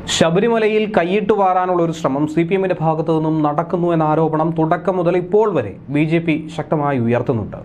ശബരിമലയിൽ കൈയിട്ട് വാരാനുള്ള ഒരു ശ്രമം സി പി എമ്മിന്റെ ഭാഗത്തു നിന്നും നടക്കുന്നു എന്ന ആരോപണം തുടക്കം മുതൽ ഇപ്പോൾ വരെ ബി ജെ പി ശക്തമായി ഉയർത്തുന്നുണ്ട്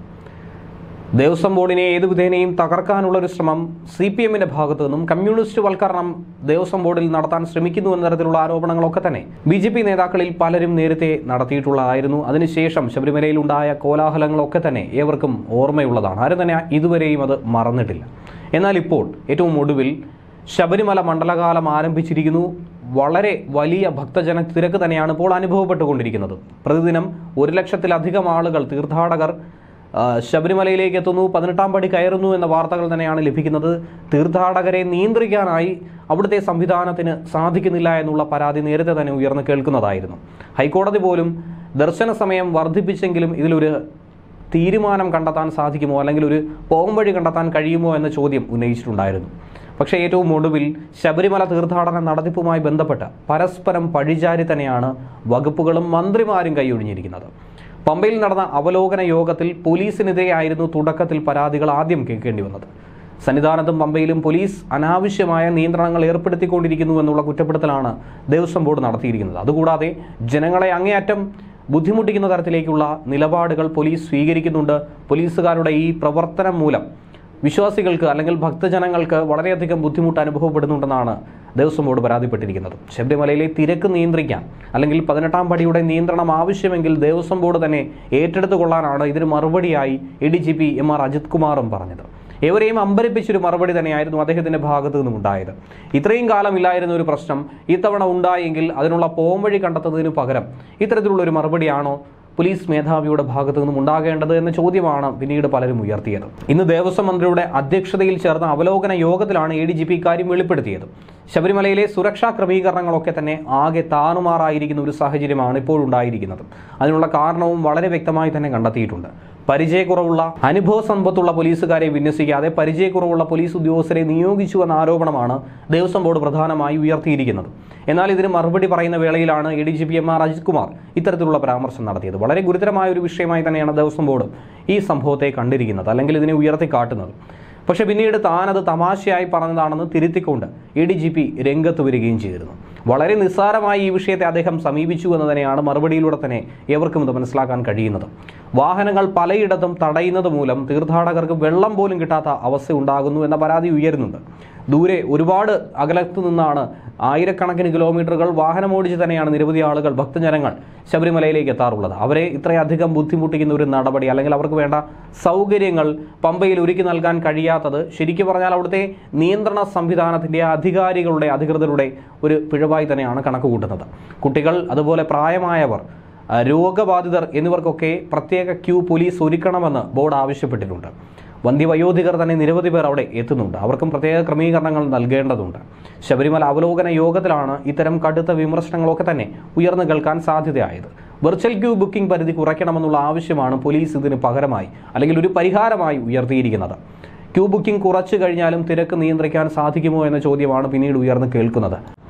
ദേവസ്വം ബോർഡിനെ ഏതു വിധേനയും തകർക്കാനുള്ള ഒരു ശ്രമം സി പി എമ്മിന്റെ ഭാഗത്തു നിന്നും കമ്മ്യൂണിസ്റ്റ് വൽക്കരണം ദേവസ്വം ബോർഡിൽ നടത്താൻ ശ്രമിക്കുന്നു എന്ന തരത്തിലുള്ള ആരോപണങ്ങളൊക്കെ തന്നെ ബി ജെ പി നേതാക്കളിൽ പലരും നേരത്തെ നടത്തിയിട്ടുള്ളതായിരുന്നു അതിനുശേഷം ശബരിമലയിലുണ്ടായ കോലാഹലങ്ങളൊക്കെ തന്നെ ഏവർക്കും ഓർമ്മയുള്ളതാണ് ആരും തന്നെ ഇതുവരെയും അത് മറന്നിട്ടില്ല എന്നാൽ ഇപ്പോൾ ഏറ്റവും ഒടുവിൽ ശബരിമല മണ്ഡലകാലം ആരംഭിച്ചിരിക്കുന്നു വളരെ വലിയ ഭക്തജന തിരക്ക് തന്നെയാണ് ഇപ്പോൾ അനുഭവപ്പെട്ടുകൊണ്ടിരിക്കുന്നത് പ്രതിദിനം ഒരു ലക്ഷത്തിലധികം ആളുകൾ തീർത്ഥാടകർ ആ, ശബരിമലയിലേക്ക് എത്തുന്നു പതിനെട്ടാം പടി കയറുന്നു എന്ന വാർത്തകൾ തന്നെയാണ് ലഭിക്കുന്നത് തീർത്ഥാടകരെ നിയന്ത്രിക്കാനായി അവിടുത്തെ സംവിധാനത്തിന് സാധിക്കുന്നില്ല എന്നുള്ള പരാതി നേരത്തെ തന്നെ ഉയർന്നു കേൾക്കുന്നതായിരുന്നു ഹൈക്കോടതി പോലും ദർശന സമയം വർദ്ധിപ്പിച്ചെങ്കിലും ഇതിലൊരു തീരുമാനം കണ്ടെത്താൻ സാധിക്കുമോ അല്ലെങ്കിൽ ഒരു പോംവഴി കണ്ടെത്താൻ കഴിയുമോ എന്ന ചോദ്യം ഉന്നയിച്ചിട്ടുണ്ടായിരുന്നു പക്ഷേ ഏറ്റവും ഒടുവിൽ ശബരിമല തീർത്ഥാടന നടത്തിപ്പുമായി ബന്ധപ്പെട്ട് പരസ്പരം പഴിചാരി തന്നെയാണ് വകുപ്പുകളും മന്ത്രിമാരും കൈയൊഴിഞ്ഞിരിക്കുന്നത് പമ്പയിൽ നടന്ന അവലോകന യോഗത്തിൽ പോലീസിനെതിരെയായിരുന്നു തുടക്കത്തിൽ പരാതികൾ ആദ്യം കേൾക്കേണ്ടി വന്നത് സന്നിധാനത്തും പമ്പയിലും പോലീസ് അനാവശ്യമായ നിയന്ത്രണങ്ങൾ ഏർപ്പെടുത്തിക്കൊണ്ടിരിക്കുന്നു എന്നുള്ള കുറ്റപ്പെടുത്തലാണ് ദേവസ്വം ബോർഡ് നടത്തിയിരിക്കുന്നത് അതുകൂടാതെ ജനങ്ങളെ അങ്ങേയറ്റം ബുദ്ധിമുട്ടിക്കുന്ന തരത്തിലേക്കുള്ള നിലപാടുകൾ പോലീസ് സ്വീകരിക്കുന്നുണ്ട് പോലീസുകാരുടെ ഈ പ്രവർത്തനം മൂലം വിശ്വാസികൾക്ക് അല്ലെങ്കിൽ ഭക്തജനങ്ങൾക്ക് വളരെയധികം ബുദ്ധിമുട്ട് അനുഭവപ്പെടുന്നുണ്ടെന്നാണ് ദേവസ്വം ബോർഡ് പരാതിപ്പെട്ടിരിക്കുന്നത് ശബരിമലയിലെ തിരക്ക് നിയന്ത്രിക്കാൻ അല്ലെങ്കിൽ പതിനെട്ടാം പടിയുടെ നിയന്ത്രണം ആവശ്യമെങ്കിൽ ദേവസ്വം ബോർഡ് തന്നെ ഏറ്റെടുത്തു കൊള്ളാനാണ് ഇതിന് മറുപടിയായി A D G P M R Ajith കുമാറും പറഞ്ഞത് ഏവരെയും അമ്പരിപ്പിച്ചൊരു മറുപടി തന്നെയായിരുന്നു അദ്ദേഹത്തിന്റെ ഭാഗത്തു നിന്നും ഉണ്ടായത് ഇത്രയും കാലം ഇല്ലായിരുന്ന ഒരു പ്രശ്നം ഇത്തവണ ഉണ്ടായെങ്കിൽ അതിനുള്ള പോംവഴി കണ്ടെത്തുന്നതിന് പകരം ഇത്തരത്തിലുള്ള ഒരു മറുപടിയാണോ പോലീസ് മേധാവിയുടെ ഭാഗത്തു നിന്നും ഉണ്ടാകേണ്ടത് എന്ന ചോദ്യമാണ് പിന്നീട് പലരും ഉയർത്തിയത് ഇന്ന് ദേവസ്വം മന്ത്രിയുടെ അധ്യക്ഷതയിൽ ചേർന്ന അവലോകന യോഗത്തിലാണ് എ ഡി ജി പി ഇക്കാര്യം വെളിപ്പെടുത്തിയത് ശബരിമലയിലെ സുരക്ഷാ ക്രമീകരണങ്ങളൊക്കെ തന്നെ ആകെ താറുമാറായിരിക്കുന്ന ഒരു സാഹചര്യമാണ് ഇപ്പോൾ ഉണ്ടായിരിക്കുന്നത് അതിനുള്ള കാരണവും വളരെ വ്യക്തമായി തന്നെ കണ്ടെത്തിയിട്ടുണ്ട് പരിചയക്കുറവുള്ള അനുഭവ സമ്പത്തുള്ള പോലീസുകാരെ വിന്യസിക്കാതെ പരിചയക്കുറവുള്ള പോലീസ് ഉദ്യോഗസ്ഥരെ നിയോഗിച്ചു എന്ന ആരോപണമാണ് ദേവസ്വം ബോർഡ് പ്രധാനമായി ഉയർത്തിയിരിക്കുന്നത് എന്നാൽ ഇതിന് മറുപടി പറയുന്ന വേളയിലാണ് A D G P M R Ajith Kumar ഇത്തരത്തിലുള്ള പരാമർശം നടത്തിയത് വളരെ ഗുരുതരമായ ഒരു വിഷയമായി തന്നെയാണ് ദേവസ്വം ബോർഡ് ഈ സംഭവത്തെ കണ്ടിരിക്കുന്നത് അല്ലെങ്കിൽ ഇതിനെ ഉയർത്തി കാട്ടുന്നത് പക്ഷേ പിന്നീട് താനത് തമാശയായി പറഞ്ഞതാണെന്ന് തിരുത്തിക്കൊണ്ട് എ ഡി ജി പി രംഗത്ത് വരികയും ചെയ്തിരുന്നു വളരെ നിസ്സാരമായി ഈ വിഷയത്തെ അദ്ദേഹം സമീപിച്ചു എന്ന് തന്നെയാണ് മറുപടിയിലൂടെ തന്നെ ഏവർക്കും ഇത് മനസ്സിലാക്കാൻ കഴിയുന്നത് വാഹനങ്ങൾ പലയിടത്തും തടയുന്നത് മൂലം തീർത്ഥാടകർക്ക് വെള്ളം പോലും കിട്ടാത്ത അവസ്ഥ ഉണ്ടാകുന്നു എന്ന പരാതി ഉയരുന്നുണ്ട് ദൂരെ ഒരുപാട് അകലത്ത് നിന്നാണ് ആയിരക്കണക്കിന് കിലോമീറ്ററുകൾ വാഹനമോടിച്ച് തന്നെയാണ് നിരവധി ആളുകൾ ഭക്തജനങ്ങൾ ശബരിമലയിലേക്ക് എത്താറുള്ളത് അവരെ ഇത്രയധികം ബുദ്ധിമുട്ടിക്കുന്ന ഒരു നടപടി അല്ലെങ്കിൽ അവർക്ക് വേണ്ട സൗകര്യങ്ങൾ പമ്പയിൽ ഒരുക്കി നൽകാൻ കഴിയാത്തത് ശരിക്കും പറഞ്ഞാൽ അവിടുത്തെ നിയന്ത്രണ സംവിധാനത്തിൻ്റെ അധികാരികളുടെ അധികൃതരുടെ ഒരു പിഴവായി തന്നെയാണ് കണക്ക് കൂട്ടുന്നത് കുട്ടികൾ അതുപോലെ പ്രായമായവർ ആ, രോഗബാധിതർ എന്നിവർക്കൊക്കെ പ്രത്യേക ക്യൂ പോലീസ് ഒരുക്കണമെന്ന് ബോർഡ് ആവശ്യപ്പെട്ടിട്ടുണ്ട് വന്ധ്യവയോധികർ തന്നെ നിരവധി പേർ അവിടെ എത്തുന്നുണ്ട് അവർക്കും പ്രത്യേക ക്രമീകരണങ്ങൾ നൽകേണ്ടതുണ്ട് ശബരിമല അവലോകന യോഗത്തിലാണ് ഇത്തരം കടുത്ത വിമർശനങ്ങളൊക്കെ തന്നെ ഉയർന്നു കേൾക്കാൻ സാധ്യതയായത് വെർച്വൽ ക്യൂ ബുക്കിംഗ് പരിധി കുറയ്ക്കണമെന്നുള്ള ആവശ്യമാണ് പോലീസ് ഇതിന് പകരമായി അല്ലെങ്കിൽ ഒരു പരിഹാരമായി ഉയർത്തിയിരിക്കുന്നത് ക്യൂ ബുക്കിംഗ് കുറച്ചു കഴിഞ്ഞാലും തിരക്ക് നിയന്ത്രിക്കാൻ സാധിക്കുമോ എന്ന ചോദ്യമാണ് പിന്നീട് ഉയർന്നു കേൾക്കുന്നത്